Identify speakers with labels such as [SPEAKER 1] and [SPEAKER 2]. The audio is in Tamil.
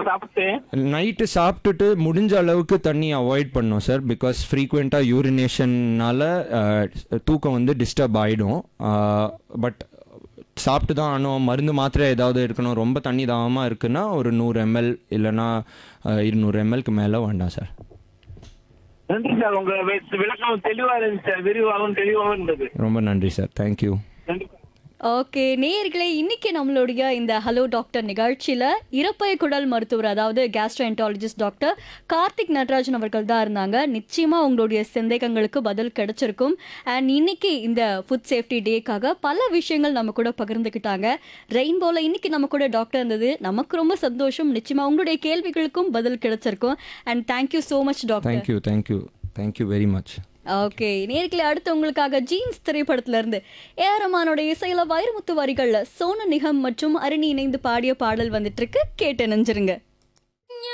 [SPEAKER 1] சாப்பிட்டு
[SPEAKER 2] நைட்டு சாப்பிட்டுட்டு முடிஞ்ச அளவுக்கு தண்ணி அவாய்ட் பண்ணோம் சார் பிகாஸ் ஃப்ரீக்வெண்ட்டாக யூரினேஷன்னால தூக்கம் வந்து டிஸ்டர்ப் ஆகிடும் பட் சாப்பிட்டு தான் ஆனோம் மருந்து மாத்திரை ஏதாவது இருக்கணும் ரொம்ப தண்ணி தாகமாக இருக்குன்னா ஒரு நூறு எம்எல் இல்லைன்னா இருநூறு எம்எல்க்கு மேலே வேண்டாம் சார்
[SPEAKER 1] நன்றி சார் உங்க வி- விளக்கம் தெளிவா இருந்துச்சு சார் விரிவாகவும் தெளிவாகவும் இருந்தது
[SPEAKER 2] ரொம்ப நன்றி சார் தேங்க்யூ
[SPEAKER 1] நன்றி
[SPEAKER 3] ஓகே நேயர்களே இன்னைக்கு நம்மளுடைய இந்த ஹலோ டாக்டர் நிகழ்ச்சியில இறப்பை குடல் மருத்துவர் அதாவது கேஸ்ட்ரோஎன்டாலஜிஸ்ட் டாக்டர் கார்த்திக் நடராஜன் அவர்கள் தான் இருந்தாங்க நிச்சயமா உங்களுடைய சந்தேகங்களுக்கு பதில் கிடைச்சிருக்கும் அண்ட் இன்னைக்கு இந்த ஃபுட் சேஃப்டி டேக்காக பல விஷயங்கள் நம்ம கூட பகிர்ந்துக்கிட்டாங்க ரெயின்போல இன்னைக்கு நம்ம கூட டாக்டர் இருந்தது நமக்கு ரொம்ப சந்தோஷம் நிச்சயமா உங்களுடைய கேள்விகளுக்கும் பதில் கிடைச்சிருக்கும் and thank you so much doctor
[SPEAKER 2] thank you thank you thank you very much
[SPEAKER 3] okay நேர்களை அடுத்து உங்களுக்காக ஜீன்ஸ் திரைப்படத்துல இருந்து ஏரமானோட இசையில வைரமுத்து வரிகள்ல சோனு நிகம் மற்றும் அருணி இணைந்து பாடிய பாடல் வந்துட்டு இருக்கு கேட்டு நெஞ்சிருங்க